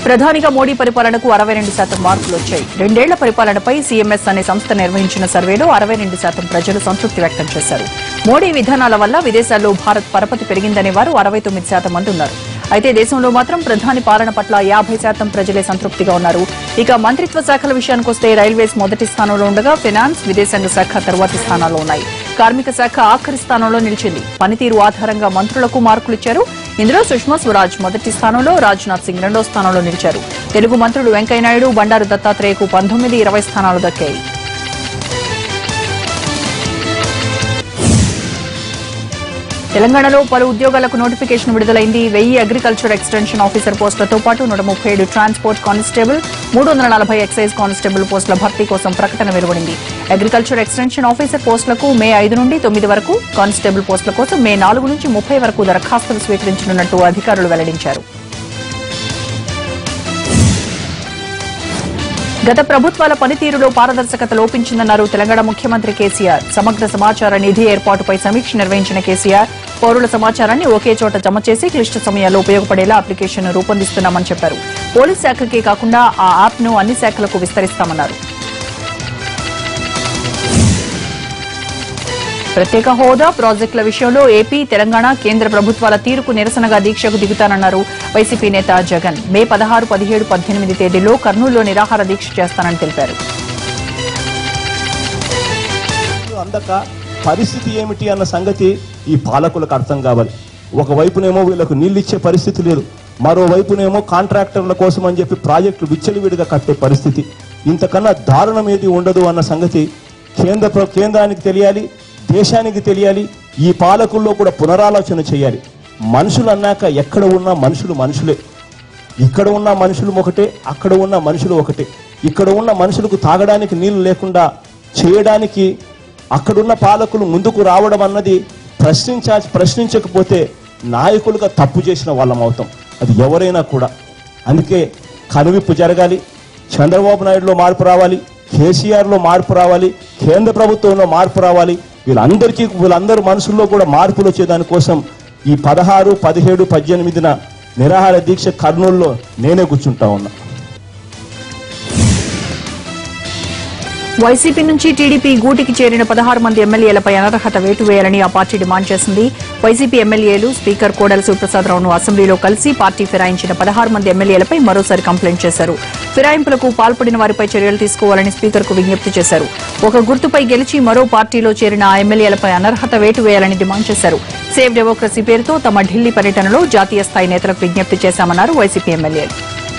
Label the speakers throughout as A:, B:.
A: ప్రధానిగా మోడీ పరిపాలనకు అరవై రెండు శాతం మార్కులు వచ్చాయి రెండేళ్ల పరిపాలనపై సీఎంఎస్ అనే సంస్థ నిర్వహించిన సర్వేలో అరవై రెండు శాతం ప్రజలు సంతృప్తి వ్యక్తం చేశారు మోడీ విధానాల వల్ల విదేశాల్లో భారత్ పరపతి పెరిగిందనే వారు అరవై తొమ్మిది శాతం మంది ఉన్నారు అయితే దేశంలో మాత్రం ప్రధాని పాలన పట్ల యాభై శాతం ప్రజలే సంతృప్తిగా ఉన్నారు ఇక మంత్రిత్వ శాఖల విషయానికొస్తే రైల్వేస్ మొదటి స్థానంలో ఉండగా ఫినాన్స్ విదేశాంగ శాఖ తర్వాతి స్థానాల్లో ఉన్నాయి కార్మిక శాఖ ఆఖరి స్థానంలో నిలిచింది పనితీరు ఆధారంగా మంత్రులకు మార్కులు ఇచ్చారు ఇందులో సుష్మా స్వరాజ్ మొదటి స్థానంలో రాజ్నాథ్ సింగ్ రెండో స్థానంలో నిలిచారు తెలుగు మంత్రులు వెంకయ్యనాయుడు బండారు దత్తాత్రేయకు పంతొమ్మిది ఇరవై స్థానాలు దక్కాయి తెలంగాణలో పలు ఉద్యోగాలకు నోటిఫికేషన్ విడుదలైంది వెయ్యి అగ్రికల్చర్ ఎక్స్టెన్షన్ ఆఫీసర్ పోస్టులతో పాటు నూట ముప్పై ఏడు ట్రాన్స్పోర్ట్ కానిస్టేబుల్ మూడు వందల నలభై ఎక్సైజ్ కానిస్టేబుల్ పోస్టుల భర్తీ కోసం ప్రకటన వెలువడింది అగ్రికల్చర్ ఎక్స్టెన్షన్ ఆఫీసర్ పోస్టులకు మే ఐదు నుండి తొమ్మిది వరకు కానిస్టేబుల్ పోస్టుల కోసం మే నాలుగు నుంచి ముప్పై వరకు దరఖాస్తులు స్వీకరించనున్నట్టు అధికారులు వెల్లడించారు గత ప్రభుత్వాల పనితీరులో పారదర్శకత లోపించిందన్నారు తెలంగాణ ముఖ్యమంత్రి కేసీఆర్ సమగ్ర సమాచార నిధి ఏర్పాటుపై సమీక్ష నిర్వహించిన కేసీఆర్ పౌరుల సమాచారాన్ని ఒకే చోట జమ చేసి క్లిష్ట సమయాల్లో ఉపయోగపడేలా అప్లికేషన్ రూపొందిస్తున్నామని చెప్పారు పోలీస్ శాఖకే కాకుండా ఆ యాప్ను అన్ని శాఖలకు విస్తరిస్తామన్నారు ప్రత్యేక హోదా ప్రాజెక్టుల విషయంలో ఏపీ తెలంగాణ కేంద్ర ప్రభుత్వాల తీరుకు నిరసనగా దీక్షకు దిగుతానన్నారు వైసీపీ నేత జగన్ మే పదహారు పదిహేడు పద్దెనిమిది తేదీల్లో కర్నూలులో నిరాహార దీక్ష చేస్తానని తెలిపారు
B: అందక పరిస్థితి ఏమిటి అన్న సంగతి ఈ పాలకులకు అర్థం కావాలి ఒకవైపునేమో వీళ్ళకు నీళ్ళు ఇచ్చే పరిస్థితి లేదు మరోవైపునేమో కాంట్రాక్టర్ల కోసం అని చెప్పి ప్రాజెక్టులు విచ్చలవిడిగా కట్టే పరిస్థితి ఇంతకన్నా దారుణం ఏది ఉండదు అన్న సంగతి కేంద్ర ప్ర- కేంద్రానికి తెలియాలి దేశానికి తెలియాలి ఈ పాలకుల్లో కూడా పునరాలోచన చేయాలి మనుషులు అన్నాక ఎక్కడ ఉన్నా మనుషులు మనుషులే ఇక్కడ ఉన్న మనుషులు ఒకటే అక్కడ ఉన్న మనుషులు ఒకటే ఇక్కడ ఉన్న మనుషులకు తాగడానికి నీళ్లు లేకుండా చేయడానికి అక్కడున్న పాలకులు ముందుకు రావడం అన్నది ప్రశ్నించా ప్రశ్నించకపోతే నాయకులుగా తప్పు చేసిన వాళ్ళం అవుతాం అది ఎవరైనా కూడా అందుకే కనువిప్పు జరగాలి చంద్రబాబు నాయుడులో మార్పు రావాలి కేసీఆర్లో మార్పు రావాలి కేంద్ర ప్రభుత్వంలో మార్పు రావాలి వీళ్ళందరికీ వీళ్ళందరూ మనసుల్లో కూడా మార్పులు వచ్చేదానికోసం ఈ పదహారు పదిహేడు పద్దెనిమిదిన నిరాహార దీక్ష కర్నూలులో నేనే కూర్చుంటా ఉన్నా
A: వైసీపీ నుంచి టీడీపీ గూటికి చేరిన పదహారు మంది ఎమ్మెల్యేలపై అనర్హత వేటు వేయాలని ఆ పార్టీ డిమాండ్ చేసింది వైసీపీ ఎమ్మెల్యేలు స్పీకర్ కోడెల శివప్రసాదరావును అసెంబ్లీలో కలిసి పార్టీ ఫిరాయించిన పదహారు మంది ఎమ్మెల్యేలపై మరోసారి కంప్లైంట్ చేశారు ఫిరాయింపులకు పాల్పడిన వారిపై చర్యలు తీసుకోవాలని స్పీకర్కు విజ్ఞప్తి చేశారు ఒక గుర్తుపై గెలిచి మరో పార్టీలో చేరిన ఆ ఎమ్మెల్యేలపై అనర్హత వేటు వేయాలని డిమాండ్ చేశారు సేవ్ డెమోక్రసీ పేరుతో తమ ఢిల్లీ పర్యటనలో జాతీయ స్థాయి నేతలకు విజ్ఞప్తి చేశామన్నారు వైసీపీ ఎమ్మెల్యేలు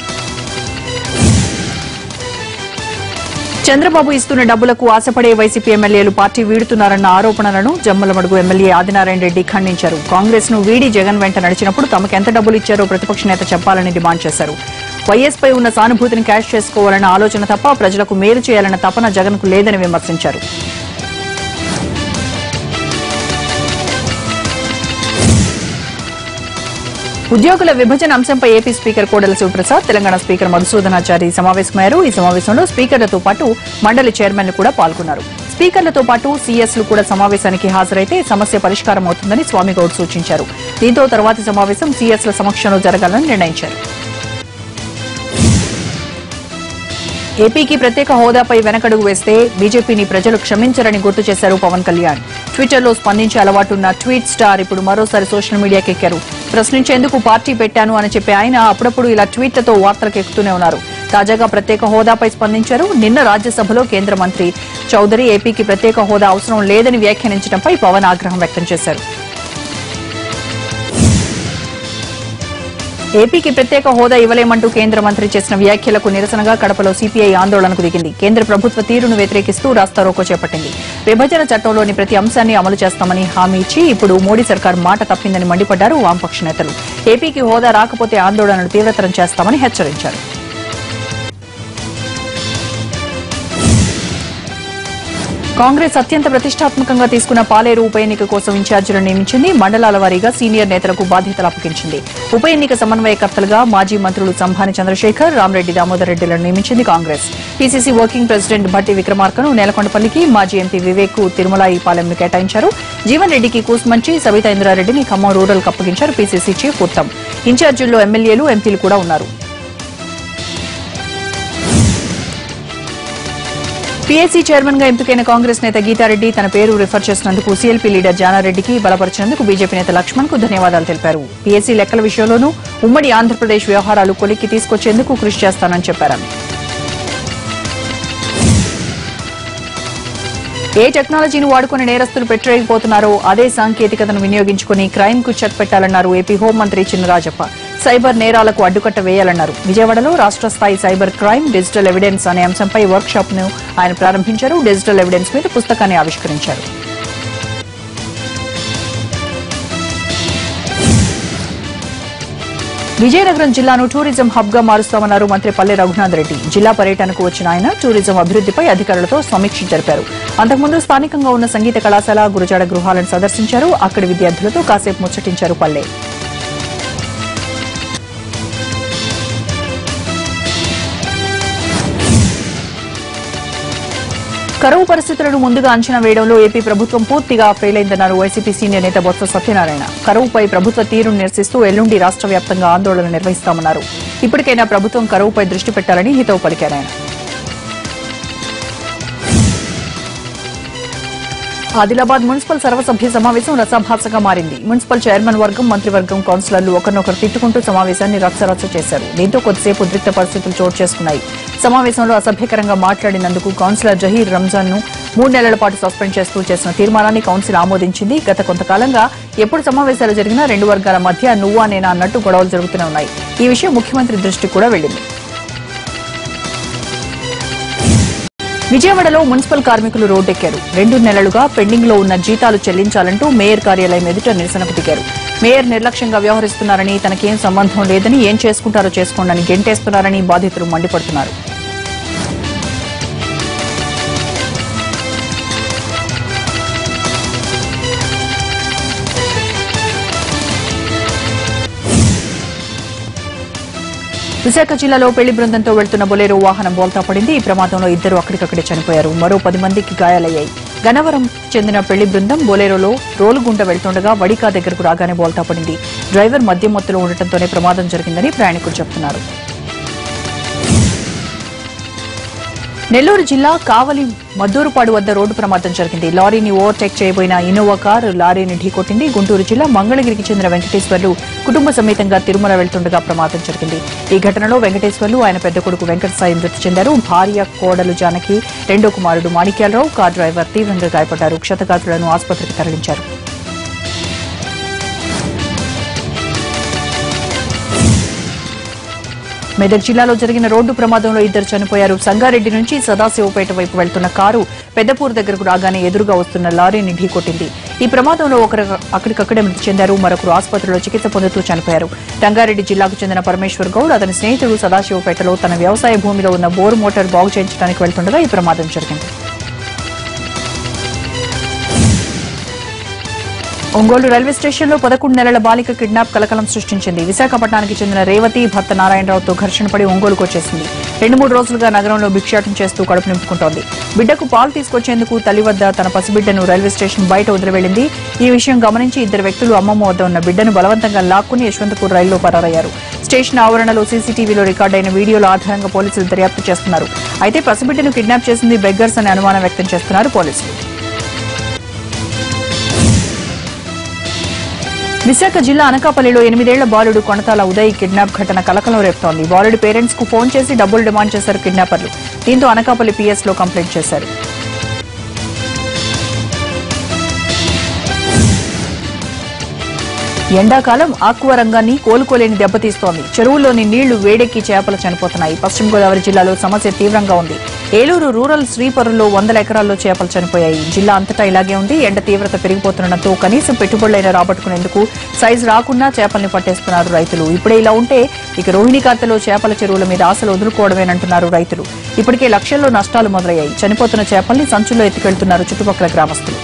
A: చంద్రబాబు ఇస్తున్న డబ్బులకు ఆశపడే వైసీపీ ఎమ్మెల్యేలు పార్టీ వీడుతున్నారన్న ఆరోపణలను జమ్మలమడుగు ఎమ్మెల్యే ఆదినారాయణ రెడ్డి ఖండించారు కాంగ్రెస్ ను వీడి జగన్ వెంట నడిచినప్పుడు తమకు ఎంత డబ్బులు ఇచ్చారో ప్రతిపక్ష నేత చెప్పాలని డిమాండ్ చేశారు వైఎస్ పై ఉన్న సానుభూతిని క్యాష్ చేసుకోవాలన్న ఆలోచన తప్ప ప్రజలకు మేలు చేయాలన్న తపన జగన్ కు లేదని విమర్శించారు ఉద్యోగుల విభజన అంశంపై AP speaker Kodela Sivaprasad Telangana speaker Madhusudhanachari సమావేశమయ్యారు ఈ సమావేశంలో స్పీకర్లతో పాటు మండలి చైర్మన్లు కూడా పాల్గొన్నారు స్పీకర్లతో పాటు సీఎస్లు కూడా సమావేశానికి హాజరైతే సమస్య పరిష్కారం అవుతుందని స్వామిగౌడ్ సూచించారు దీంతో తర్వాతి సమావేశం సీఎస్ల సమక్షంలో జరగాలని నిర్ణయించారు ఏపీకి ప్రత్యేక హోదాపై వెనకడుగు వేస్తే బీజేపీని ప్రజలు క్షమించరని గుర్తు చేశారు పవన్ కళ్యాణ్ ట్విట్టర్లో స్పందించే అలవాటున్న ట్వీట్ స్టార్ ఇప్పుడు మరోసారి సోషల్ మీడియాకి ఎక్కారు ప్రశ్నించేందుకు పార్టీ పెట్టాను అని చెప్పి ఆయన అప్పుడప్పుడు ఇలా ట్వీట్లతో వార్తలకు ఎక్కుతూనే ఉన్నారు తాజాగా ప్రత్యేక హోదాపై స్పందించారు నిన్న రాజ్యసభలో కేంద్ర మంత్రి చౌదరి ఏపీకి ప్రత్యేక హోదా అవసరం లేదని వ్యాఖ్యానించడంపై పవన్ ఆగ్రహం వ్యక్తం చేశారు ఏపీకి ప్రత్యేక హోదా ఇవ్వలేమంటూ కేంద్ర మంత్రి చేసిన వ్యాఖ్యలకు నిరసనగా కడపలో సిపిఐ ఆందోళనకు దిగింది కేంద్ర ప్రభుత్వ తీరును వ్యతిరేకిస్తూ రాస్తారోకో చేపట్టింది విభజన చట్టంలోని ప్రతి అంశాన్ని అమలు చేస్తామని హామీ ఇచ్చి ఇప్పుడు మోడీ సర్కార్ మాట తప్పిందని మండిపడ్డారు వామపక్ష నేతలు ఏపీకి హోదా రాకపోతే ఆందోళనలు తీవ్రతరం చేస్తామని హెచ్చరించారు కాంగ్రెస్ అత్యంత ప్రతిష్టాత్మకంగా తీసుకున్న పాలేరు ఉప ఎన్నిక కోసం ఇన్ఛార్జీలను నియమించింది మండలాల వారీగా సీనియర్ నేతలకు బాధ్యతలు అప్పగించింది ఉప ఎన్నిక సమన్వయకర్తలుగా మాజీ మంత్రులు సంభాని చంద్రశేఖర్ రామరెడ్డి దామోదర్ రెడ్డిలను నియమించింది Congress PCC working president Bhatti విక్రమార్కను నేలకొండపల్లికి మాజీ ఎంపీ వివేక్ కు తిరుమలాయిపాలెంను కేటాయించారు జీవన్ రెడ్డికి కూసుమంచి సబితా ఇంద్రారెడ్డిని ఖమ్మం రూరల్ అప్పగించారు పీసీసీ చీఫ్ ఉత్తమ్ ఇన్ఛార్జీల్లో ఎమ్మెల్యేలు ఎంపీలు కూడా ఉన్నారు పీఏసీ చైర్మన్ గా ఎంపికైన కాంగ్రెస్ నేత గీతారెడ్డి తన పేరు రిఫర్ చేసినందుకు సీఎల్పీ లీడర్ జానారెడ్డికి బలపరిచినందుకు బీజేపీ నేత లక్ష్మణ్ కు ధన్యవాదాలు తెలిపారు పీఏసీ లెక్కల విషయంలోనూ ఉమ్మడి ఆంధ్రప్రదేశ్ వ్యవహారాలు కొలిక్కి తీసుకొచ్చేందుకు కృషి చేస్తానని చెప్పారు ఏ టెక్నాలజీని వాడుకుని నేరస్తులు పెట్టలేకపోతున్నారో అదే సాంకేతికతను వినియోగించుకుని క్రైమ్ కు చెక్ పెట్టాలన్నారు ఏపీ హోంమంత్రి చినరాజప్ప సైబర్ నేరాలకు అడ్డుకట్ట వేయాలన్నారు విజయవాడలో రాష్ట్ర స్థాయి సైబర్ క్రైమ్ డిజిటల్ ఎవిడెన్స్ అనే అంశంపై వర్క్ షాప్ ను ఆయన ప్రారంభించారు డిజిటల్ ఎవిడెన్స్ మీద పుస్తకాన్ని ఆవిష్కరించారు విజయనగరం జిల్లాను టూరిజం హబ్ గా మారుస్తామన్నారు మంత్రి పల్లె రఘునాథ్ రెడ్డి జిల్లా పర్యటనకు వచ్చిన ఆయన టూరిజం అభివృద్దిపై అధికారులతో సమీక్ష జరిపారు అంతకుముందు స్థానికంగా ఉన్న సంగీత కళాశాల గురుజాడ గృహాలను సందర్శించారు అక్కడి విద్యార్థులతో కాసేపు ముచ్చటించారు పల్లె కరువు పరిస్థితులను ముందుగా అంచనా వేయడంలో ఏపీ ప్రభుత్వం పూర్తిగా ఫెయిల్ అయిందన్నారు వైసీపీ సీనియర్ నేత బొత్స సత్యనారాయణ కరువుపై ప్రభుత్వ తీరును నిరసిస్తూ ఎల్లుండి రాష్ట్ర వ్యాప్తంగా ఆందోళన నిర్వహిస్తామన్నారు ఇప్పటికైనా ప్రభుత్వం కరువుపై దృష్టి పెట్టాలని హితవు పలికారు ఆయన ఆదిలాబాద్ మున్సిపల్ సర్వసభ్య సమావేశం రసాభాసగా మారింది మున్సిపల్ చైర్మన్ వర్గం మంత్రివర్గం కౌన్సిలర్లు ఒకరినొకరు తిట్టుకుంటూ సమావేశాన్ని రచ్చరచ్చ చేశారు దీంతో కొద్దిసేపు ఉద్రిక్త పరిస్థితులు చోటు చేసుకున్నాయి సమావేశంలో అసభ్యకరంగా మాట్లాడినందుకు కౌన్సిలర్ జహీర్ రంజాన్ ను మూడు నెలల పాటు సస్పెండ్ చేస్తూ చేసిన తీర్మానాన్ని కౌన్సిల్ ఆమోదించింది గత కొంతకాలంగా ఎప్పుడు సమావేశాలు జరిగినా రెండు వర్గాల మధ్య నువ్వా నేనా అన్నట్టు గొడవలు జరుగుతూనే ఉన్నాయి ఈ విషయం ముఖ్యమంత్రి దృష్టికి కూడా వెళ్లింది విజయవాడలో మున్సిపల్ కార్మికులు రోడ్డెక్కారు రెండు నెలలుగా పెండింగ్ లో ఉన్న జీతాలు చెల్లించాలంటూ మేయర్ కార్యాలయం ఎదుట నిరసనకు దిగారు మేయర్ నిర్లక్ష్యంగా వ్యవహరిస్తున్నారని తనకేం సంబంధం లేదని ఏం చేసుకుంటారో చేసుకోండని గెంటేస్తున్నారని బాధితులు మండిపడుతున్నారు విశాఖ జిల్లాలో పెళ్లి బృందంతో వెళ్తున్న బొలేరో వాహనం బోల్తా పడింది ఈ ప్రమాదంలో ఇద్దరు అక్కడికక్కడే చనిపోయారు మరో పది మందికి గాయాలయ్యాయి గన్నవరం చెందిన పెళ్లి బృందం బొలేరోలో రోలుగుంట వెళ్తుండగా వడికా దగ్గరకు రాగానే బోల్తా పడింది డ్రైవర్ మద్యం మత్తులో ఉండటంతోనే ప్రమాదం జరిగిందని ప్రయాణికులు చెబుతున్నారు నెల్లూరు జిల్లా కావలి మద్దూరుపాడు వద్ద రోడ్డు ప్రమాదం జరిగింది లారీని ఓవర్టేక్ చేయబోయిన ఇన్నోవా కారు లారీని ఢీకొట్టింది గుంటూరు జిల్లా మంగళగిరికి చెందిన వెంకటేశ్వర్లు కుటుంబ సమేతంగా తిరుమల వెళ్తుండగా ప్రమాదం జరిగింది ఈ ఘటనలో వెంకటేశ్వర్లు ఆయన పెద్ద కొడుకు వెంకట సాయి మృతి చెందారు భార్య కోడలు జానకి రెండో కుమారుడు మాణిక్యాలరావు కార్ డ్రైవర్ తీవ్రంగా గాయపడ్డారు క్షతగాత్రులను ఆసుపత్రికి తరలించారు మెదక్ జిల్లాలో జరిగిన రోడ్డు ప్రమాదంలో ఇద్దరు చనిపోయారు సంగారెడ్డి నుంచి సదాశివపేట వైపు వెళ్తున్న కారు పెద్దపూర్ దగ్గరకు రాగానే ఎదురుగా వస్తున్న లారీని ఢీకొట్టింది ఈ ప్రమాదంలో ఒకరు అక్కడికక్కడే మృతి చెందారు మరొకరు ఆసుపత్రిలో చికిత్స పొందుతూ చనిపోయారు రంగారెడ్డి జిల్లాకు చెందిన పరమేశ్వర్ గౌడ్ అతని స్నేహితుడు సదాశివపేటలో తన వ్యవసాయ భూమిలో ఉన్న బోరు మోటార్ బాగు చేయించడానికి వెళ్తుండగా ఈ ప్రమాదం జరిగింది ఒంగోలు రైల్వే స్టేషన్లో పదకొండు నెలల బాలిక కిడ్నాప్ కలకలం సృష్టించింది విశాఖపట్నానికి చెందిన రేవతి భర్త నారాయణరావుతో ఘర్షణ పడి ఒంగోలుకు వచ్చేసింది రెండు మూడు రోజులుగా నగరంలో భిక్షాటం చేస్తూ కడుపు నింపుకుంటోంది బిడ్డకు పాలు తీసుకొచ్చేందుకు తల్లి వద్ద తన పసిబిడ్డను రైల్వే స్టేషన్ బయట వదిలివెళ్లింది ఈ విషయం గమనించి ఇద్దరు వ్యక్తులు అమ్మమ్మ వద్ద ఉన్న బిడ్డను బలవంతంగా లాక్కుని యశ్వంతపూర్ రైల్లో పరారయ్యారు స్టేషన్ ఆవరణలో సీసీటీవీలో రికార్డైన వీడియోల ఆధారంగా పోలీసులు దర్యాప్తు చేస్తున్నారు అయితే పసిబిడ్డను కిడ్నాప్ చేసింది బెగ్గర్స్ అనే అనుమానం వ్యక్తం చేస్తున్నారు పోలీసులు విశాఖ జిల్లా అనకాపల్లిలో ఎనిమిదేళ్ల బాలుడు కొనతాల ఉదయ్ కిడ్నాప్ ఘటన కలకలం రేపుతోంది బాలుడి పేరెంట్స్ కు ఫోన్ చేసి డబ్బులు డిమాండ్ చేశారు కిడ్నాపర్లు దీంతో అనకాపల్లి పీఎస్ లో కంప్లైంట్ చేశారు ఎండాకాలం ఆక్వా రంగాన్ని కోలుకోలేని దెబ్బతీస్తోంది చెరువుల్లోని నీళ్లు వేడెక్కి చేపలు చనిపోతున్నాయి పశ్చిమ గోదావరి జిల్లాలో సమస్య తీవ్రంగా ఉంది ఏలూరు రూరల్ శ్రీపరులో వందల ఎకరాల్లో చేపలు చనిపోయాయి జిల్లా అంతటా ఇలాగే ఉంది ఎండ తీవ్రత పెరిగిపోతుండటంతో కనీసం పెట్టుబడులైనా రాబట్టుకునేందుకు సైజు రాకుండా చేపల్ని పట్టేస్తున్నారు రైతులు ఇప్పుడే ఇలా ఉంటే ఇక రోహిణి కార్తెలో చేపల చెరువుల మీద ఆశలు వదులుకోవడమేనంటున్నారు రైతులు ఇప్పటికే లక్షల్లో నష్టాలు మొదలయ్యాయి చనిపోతున్న చేపల్ని సంచుల్లో ఎత్తుకెళ్తున్నారు చుట్టుపక్కల గ్రామస్తులు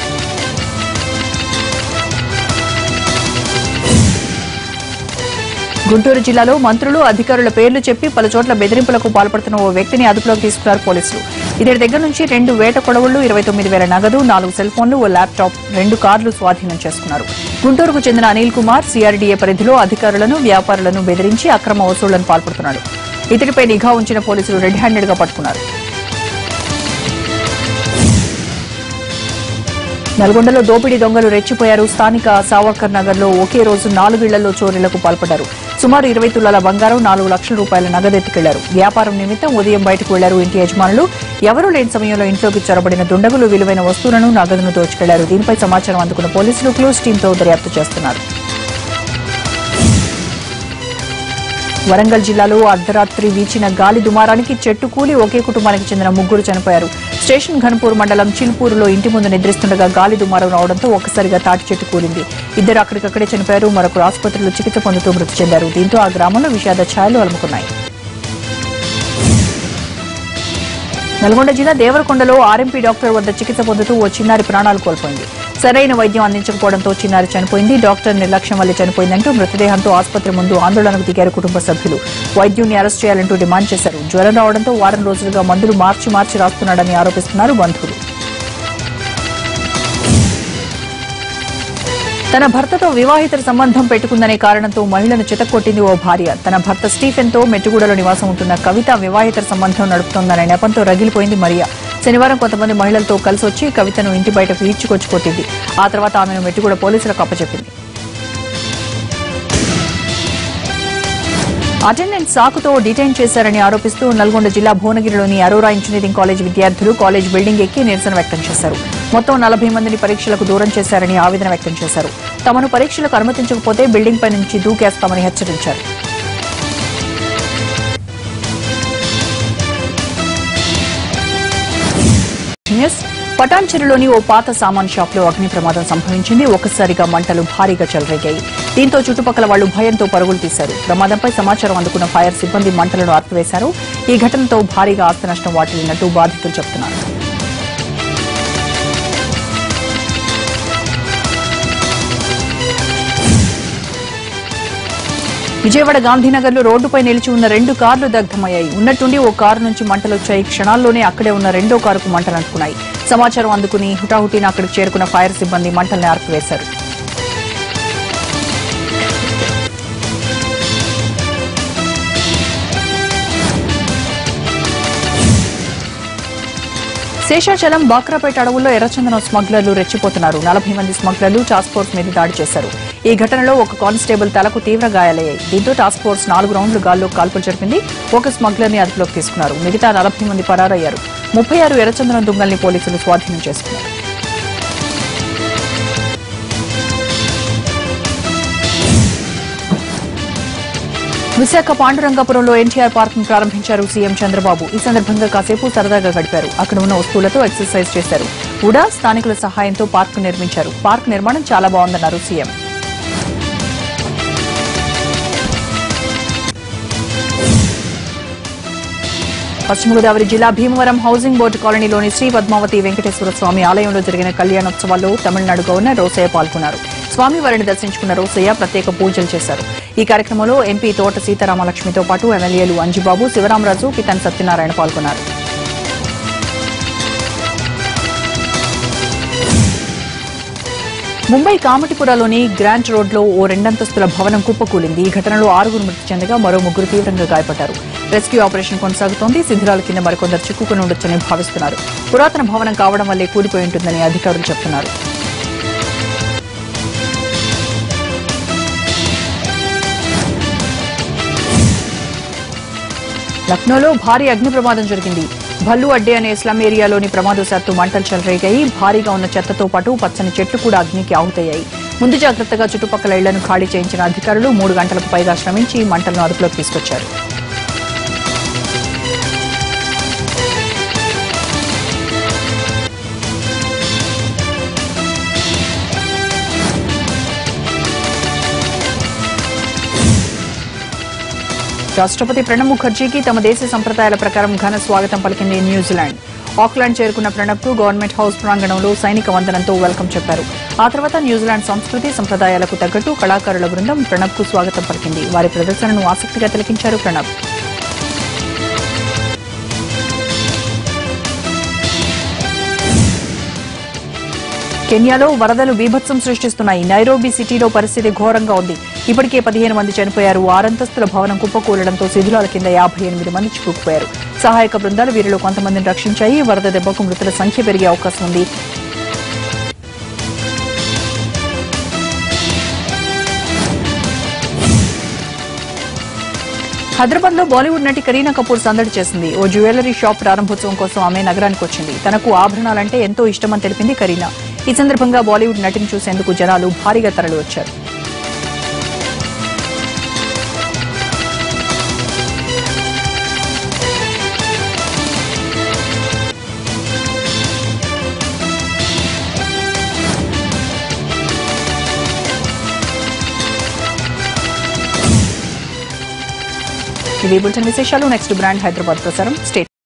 A: గుంటూరు జిల్లాలో మంత్రులు అధికారుల పేర్లు చెప్పి పలు చోట్ల బెదిరింపులకు పాల్పడుతున్న ఓ వ్యక్తిని అదుపులోకి తీసుకున్నారు పోలీసులు ఇతడి దగ్గర నుంచి రెండు వేట కొడవళ్లు ఇరవై తొమ్మిది వేల నగదు నాలుగు సెల్ ఫోన్లు ఓ ల్యాప్టాప్ రెండు కార్లు స్వాధీనం చేసుకున్నారు గుంటూరుకు చెందిన అనిల్ కుమార్ సిఆర్డీఏ పరిధిలో అధికారులను వ్యాపారులను బెదిరించి అక్రమ వసూళ్లను పాల్పడుతున్నాడు ఇతడిపై నిఘా ఉంచిన పోలీసులు రెడ్ హ్యాండెడ్ గా పట్టుకున్నారు నల్గొండలో దోపిడీ దొంగలు రెచ్చిపోయారు స్థానిక సావర్కర్ నగర్ లో ఒకే రోజు నాలుగిళ్లలో చోరీలకు పాల్పడ్డారు సుమారు ఇరవై తులాల బంగారం నాలుగు లక్షల రూపాయల నగదెత్తుకెళ్లారు వ్యాపారం నిమిత్తం ఉదయం బయటకు వెళ్లారు ఇంటి యజమానులు ఎవరూ లేని సమయంలో ఇంట్లోకి చొరబడిన దుండగులు విలువైన వస్తువులను నగదును దోచుకెళ్లారు దీనిపై సమాచారం అందుకున్న పోలీసులు క్లూస్ టీంతో దర్యాప్తు చేస్తున్నారు వరంగల్ జిల్లాలో అర్ధరాత్రి వీచిన గాలి దుమారానికి చెట్టు కూలి ఒకే కుటుంబానికి చెందిన ముగ్గురు చనిపోయారు స్టేషన్ ఘన్పూర్ మండలం చిల్పూరులో ఇంటి ముందు నిద్రిస్తుండగా గాలి దుమారం రావడంతో ఒక్కసారిగా తాటి చెట్టు కూలింది ఇద్దరు అక్కడికక్కడే చనిపోయారు మరొకరు ఆసుపత్రిలో చికిత్స పొందుతూ మృతి చెందారు దీంతో ఆ గ్రామంలో విషాద ఛాయలు అలుముకున్నాయి నల్గొండ జిల్లా దేవరకొండలో ఆర్ఎంపీ డాక్టర్ వద్ద చికిత్స పొందుతూ ఓ చిన్నారి ప్రాణాలు కోల్పోయింది సరైన వైద్యం అందించకపోవడంతో చిన్నారి చనిపోయింది డాక్టర్ నిర్లక్ష్యం వల్లే చనిపోయిందంటూ మృతదేహంతో ఆసుపత్రి ముందు ఆందోళనకు దిగారు కుటుంబ సభ్యులు వైద్యున్ని అరెస్ట్ చేయాలంటూ డిమాండ్ చేశారు జ్వరం రావడంతో వారం రోజులుగా మందులు మార్చి మార్చి రాస్తున్నాడని ఆరోపిస్తున్నారు బంధువులు తన భర్తతో వివాహితర సంబంధం పెట్టుకుందనే కారణంతో మహిళను చితక్కొట్టింది ఓ భార్య తన భర్త స్టీఫెన్ తో మెట్టుగూడలో నివాసం ఉంటున్న కవిత వివాహితర సంబంధం నడుపుతోందనే నెపంతో రగిలిపోయింది మరియా శనివారం కొంతమంది మహిళలతో కలిసి వచ్చి కవితను ఇంటి బయటకు ఈడ్చుకొచ్చి కొట్టింది ఆ తర్వాత ఆమెను మెట్టుగూడ పోలీసులకు అప్పచెప్పింది అటెండెన్స్ సాకుతో డిటైన్ చేశారని ఆరోపిస్తూ నల్గొండ జిల్లా భువనగిరిలోని అరోరా ఇంజనీరింగ్ కాలేజ్ విద్యార్థులు కాలేజ్ బిల్డింగ్ ఎక్కి నిరసన వ్యక్తం చేశారు మొత్తం నలభై మందిని పరీక్షలకు దూరం చేశారని ఆవేదన వ్యక్తం చేశారు తమను పరీక్షలకు అనుమతించకపోతే బిల్డింగ్ పై నుంచి దూకేస్తామని హెచ్చరించారు న్యూస్ పటాన్చెరులోని ఓ పాత సామాన్ షాప్ లో అగ్ని ప్రమాదం సంభవించింది ఒక్కసారిగా మంటలు భారీగా చెలరేగాయి దీంతో చుట్టుపక్కల వాళ్లు భయంతో పరుగులు తీశారు ప్రమాదంపై సమాచారం అందుకున్న ఫైర్ సిబ్బంది మంటలను ఆర్పివేశారు ఈ ఘటనతో భారీగా ఆస్తి నష్టం వాటిల్లినట్టు బాధితులు చెబుతున్నారు విజయవాడ గాంధీనగర్లో రోడ్డుపై నిలిచి ఉన్న రెండు కార్లు దగ్ధమయ్యాయి ఉన్నట్టుండి ఓ కారు నుంచి మంటలు వచ్చాయి క్షణాల్లోనే అక్కడే ఉన్న రెండో కారుకు మంటలు అంటుకున్నాయి సమాచారం అందుకుని హుటాహుటిన అక్కడికి చేరుకున్న ఫైర్ సిబ్బంది మంటల్ని ఆర్పివేశారు శేషాచలం బాక్రాపేట అడవుల్లో ఎర్రచందనం స్మగ్లర్లు రెచ్చిపోతున్నారు నలభై మంది స్మగ్లర్లు టాస్క్ ఫోర్స్ మీద దాడి చేశారు ఈ ఘటనలో ఒక కానిస్టేబుల్ తలకు తీవ్ర గాయాలయ్యాయి దీంతో టాస్క్ ఫోర్స్ నాలుగు రౌండ్లు గాల్లో కాల్పులు జరిపింది ఒక స్మగ్లర్ ని అదుపులోకి తీసుకున్నారు మిగతా నలభై మంది పరారయ్యారు ముప్పై ఆరు ఎర్రచందనం దుంగల్ని పోలీసులు స్వాధీనం చేసుకున్నారు విశాఖ పాండురంగాపురంలో ఎన్టీఆర్ పార్క్ ను ప్రారంభించారు సీఎం చంద్రబాబు ఈ సందర్భంగా కాసేపు సరదాగా గడిపారు అక్కడ ఉన్న వస్తువులతో ఎక్సర్సైజ్ చేశారు ఉడా స్థానికుల సహాయంతో పార్క్ నిర్మించారు పార్క్ నిర్మాణం చాలా బాగుందన్నారు సీఎం పశ్చిమ గోదావరి జిల్లా భీమవరం హౌసింగ్ బోర్డు కాలనీలోని శ్రీ పద్మావతి వెంకటేశ్వర స్వామి ఆలయంలో జరిగిన కళ్యాణోత్సవాల్లో తమిళనాడు గవర్నర్ రోసయ్య పాల్గొన్నారు స్వామివారిని దర్శించుకున్న రోసయ్య ప్రత్యేక పూజలు చేశారు ఈ కార్యక్రమంలో ఎంపీ తోట సీతారామలక్ష్మితో పాటు ఎమ్మెల్యేలు అంజిబాబు శివరామరాజు పితన్ సత్యనారాయణ పాల్గొన్నారు ముంబై కామటిపురాలోని గ్రాంట్ రోడ్లో ఓ రెండంతస్తుల భవనం కుప్పకూలింది ఈ ఘటనలో ఆరుగురు మృతి చెందగా మరో ముగ్గురు తీవ్రంగా గాయపడ్డారు రెస్క్యూ ఆపరేషన్ కొనసాగుతోంది శిథిరాల కింద మరికొందరు చిక్కుకుని ఉండొచ్చని భావిస్తున్నారు పురాతన భవనం కావడం వల్లే కూలిపోయి ఉంటుందని అధికారులు చెబుతున్నారు లక్నోలో భారీ అగ్ని ప్రమాదం జరిగింది భల్లు అడ్డే అనే స్లమ్ ఏరియాలోని ప్రమాదవశాత్తు మంటలు చెలరేగాయి భారీగా ఉన్న చెత్తతో పాటు పచ్చని చెట్లు కూడా అగ్నికి ఆహుతయ్యాయి ముందు జాగ్రత్తగా చుట్టుపక్కల ఇళ్లను ఖాళీ చేయించిన అధికారులు మూడు గంటలకు పైగా శ్రమించి మంటలను అదుపులోకి తీసుకొచ్చారు రాష్ట్రపతి ప్రణబ్ ముఖర్జీకి తమ దేశ సంప్రదాయాల ప్రకారం ఘన స్వాగతం పలికింది న్యూజిలాండ్ ఆక్లాండ్ చేరుకున్న ప్రణబ్ కు గవర్నమెంట్ హౌస్ ప్రాంగణంలో సైనిక వందనంతో వెల్కమ్ చెప్పారు ఆ తర్వాత న్యూజిలాండ్ సంస్కృతి సంప్రదాయాలకు తగ్గట్టు కళాకారుల బృందం ప్రణబ్ కు స్వాగతం పలికింది వారి ప్రదర్శనను ఆసక్తిగా తిలకించారు ప్రణబ్ కెన్యాలో వరదలు బీభత్సం సృష్టిస్తున్నాయి నైరోబీ సిటీలో పరిస్థితి ఘోరంగా ఉంది ఇప్పటికే పదిహేను మంది చనిపోయారు ఆరంతస్తుల భవనం కుప్పకూలడంతో శిథిలాల కింద యాభై ఎనిమిది మంది చిక్కుకుపోయారు సహాయక బృందాలు వీరిలో కొంతమందిని రక్షించాయి వరద దెబ్బకు మృతుల సంఖ్య పెరిగే అవకాశం ఉంది హైదరాబాద్ లో బాలీవుడ్ నటి కరీనా కపూర్ సందడి చేసింది ఓ జ్యువెలరీ షాప్ ప్రారంభోత్సవం కోసం ఆమె నగరానికి వచ్చింది తనకు ఆభరణాలంటే ఎంతో ఇష్టమని తెలిపింది కరీనా ఈ సందర్భంగా బాలీవుడ్ నటిని చూసేందుకు జనాలు భారీగా తరలి వచ్చారు ఇవి బులెటిన్ విశేషాలు నెక్స్ట్ బ్రాండ్ హైదరాబాద్ ప్రసారం స్టేట్